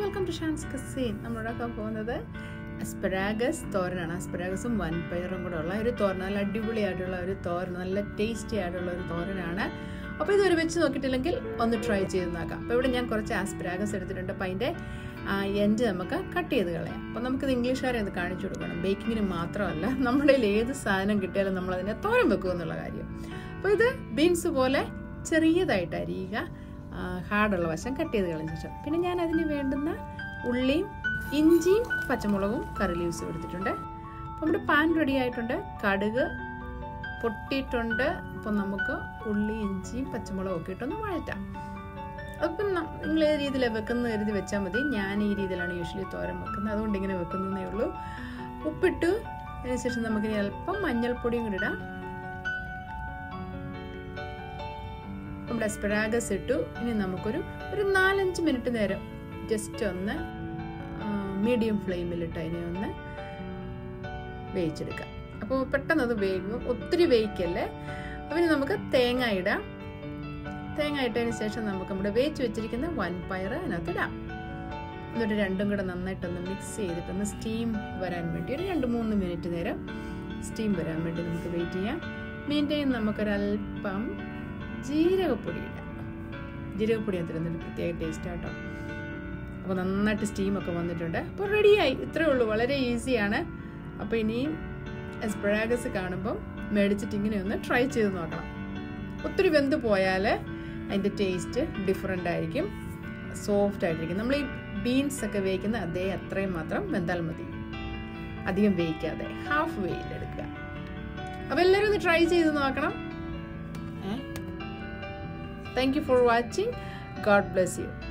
welcome to Shan's cuisine നമ്മളോടൊക്കെ പോകുന്നത് asparagus തോരനാണ് അസ്പരാഗസും വൻപയറും കൂടെ ഉള്ള ഒരു തോരൻ നല്ല അടിപൊളിയായിട്ടുള്ള ഒരു തോരൻ നല്ല ടേസ്റ്റി ആയിട്ടുള്ള ഒരു തോരനാണ് അപ്പോൾ ഇതുവരെ വെച്ച് നോക്കിയിട്ടില്ലെങ്കിൽ ഒന്ന് ട്രൈ ചെയ്ത് നോക്കാം അപ്പോൾ ഇവിടെ ഞാൻ കുറച്ച് ആസ്പരാഗസ് എടുത്തിട്ടുണ്ട് അപ്പോൾ അതിൻ്റെ എൻഡ് നമുക്ക് കട്ട് ചെയ്ത് കളയാം അപ്പോൾ നമുക്കിത് ഇംഗ്ലീഷുകാരെ ഒന്ന് കാണിച്ചു കൊടുക്കണം ബേക്കിങ്ങിന് മാത്രമല്ല നമ്മുടെ കയ്യിൽ ഏത് സാധനം കിട്ടിയാലും നമ്മൾ അതിനെ തോരൻ വെക്കും എന്നുള്ള കാര്യം അപ്പോൾ ഇത് ബീൻസ് പോലെ ചെറിയതായിട്ട് അരിയുക ഹാർഡുള്ള വശം കട്ട് ചെയ്ത് കളഞ്ഞ ശേഷം പിന്നെ ഞാൻ അതിന് വേണ്ടുന്ന ഉള്ളിയും ഇഞ്ചിയും പച്ചമുളകും കറി ലീവ്സും എടുത്തിട്ടുണ്ട് അപ്പം നമ്മുടെ പാൻ റെഡി ആയിട്ടുണ്ട് കടുക് പൊട്ടിയിട്ടുണ്ട് അപ്പം നമുക്ക് ഉള്ളി ഇഞ്ചിയും പച്ചമുളകും ഒക്കെ ഇട്ടൊന്ന് വഴറ്റാം അപ്പം നിങ്ങൾ ഏത് രീതിയിലാണ് വെക്കുന്നത് കരുതി വെച്ചാൽ മതി ഞാൻ ഈ രീതിയിലാണ് യൂഷ്വലി തോരൻ വെക്കുന്നത് അതുകൊണ്ട് ഇങ്ങനെ വെക്കുന്നതേ ഉള്ളൂ ഉപ്പിട്ടു അതിനുശേഷം നമുക്കിനി അല്പം മഞ്ഞൾപ്പൊടിയും കൂടി ഇടാം നമ്മുടെ അസ്പരാഗസ് ഇട്ടു ഇനി നമുക്കൊരു ഒരു നാലഞ്ച് മിനിറ്റ് നേരം ജസ്റ്റ് ഒന്ന് മീഡിയം ഫ്ലെയിമിലിട്ട് അതിനെ ഒന്ന് വേവിച്ചെടുക്കാം അപ്പോൾ പെട്ടെന്ന് അത് വേകും ഒത്തിരി വേവിക്കല്ലേ അപ്പം നമുക്ക് തേങ്ങ ഇടാം തേങ്ങ ഇട്ടതിന് ശേഷം നമുക്ക് നമ്മുടെ വേവിച്ച് വെച്ചിരിക്കുന്ന വൻപയർ അതിനകത്ത് ഇടാം എന്നിട്ട് രണ്ടും കൂടെ നന്നായിട്ടൊന്ന് മിക്സ് ചെയ്തിട്ടൊന്ന് സ്റ്റീം വരാൻ വേണ്ടി ഒരു രണ്ട് മൂന്ന് മിനിറ്റ് നേരം സ്റ്റീം വരാൻ വേണ്ടി നമുക്ക് വെയിറ്റ് ചെയ്യാം മീൻ്റെയും നമുക്കൊരല്പം ജീരകപ്പൊടി ഇടാം ജീരകപ്പൊടി അതിരുന്നൊരു പ്രത്യേക ടേസ്റ്റ് ആട്ടോ അപ്പോൾ നന്നായിട്ട് സ്റ്റീമൊക്കെ വന്നിട്ടുണ്ട് അപ്പോൾ റെഡിയായി ഇത്രേ ഉള്ളൂ വളരെ ഈസിയാണ് അപ്പോൾ ഇനിയും എസ്പ്രാഗസ് കാണുമ്പോൾ മേടിച്ചിട്ട് ഇങ്ങനെ ഒന്ന് ട്രൈ ചെയ്ത് നോക്കണം ഒത്തിരി വെന്ത് പോയാൽ അതിൻ്റെ ടേസ്റ്റ് ഡിഫറെൻ്റ് ആയിരിക്കും സോഫ്റ്റ് ആയിട്ടിരിക്കും നമ്മൾ ഈ ബീൻസ് ഒക്കെ വേവിക്കുന്ന അതേ അത്രയും മാത്രം വെന്താൽ മതി അധികം വേവിക്കാതെ ഹാഫ് വേയിലെടുക്കുക അപ്പോൾ എല്ലാവരും ഒന്ന് ട്രൈ ചെയ്ത് നോക്കണം thank you for watching God bless U